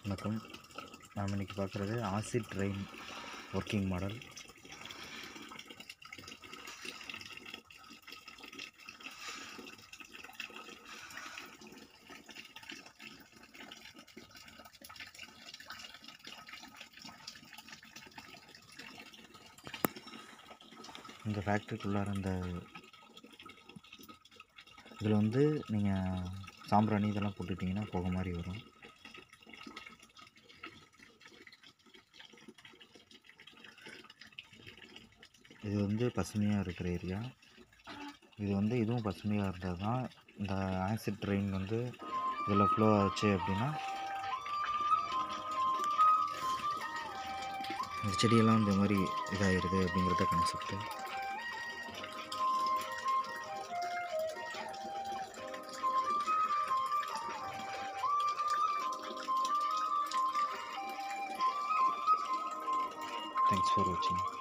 வணக்கம் நாம் இன்றைக்கி பார்க்குறது ஆசிட் ட்ரெயின் ஒர்க்கிங் மாடல் இந்த ஃபேக்ட்ரிக்குள்ளார இந்த இதில் வந்து நீங்கள் சாம்பிராணி இதெல்லாம் போட்டுட்டிங்கன்னா புகை மாதிரி வரும் இது வந்து பசுமையாக இருக்கிற ஏரியா இது வந்து இதுவும் பசுமையாக இருந்தால் தான் இந்த ஆசிட் ட்ரெயின் வந்து இதில் ஃப்ளோ ஆச்சு அப்படின்னா இந்த செடியெல்லாம் இந்த மாதிரி இதாகிடுது அப்படிங்கிறத கான்செப்ட்டு தேங்க்ஸ் ஃபார் வாட்சிங்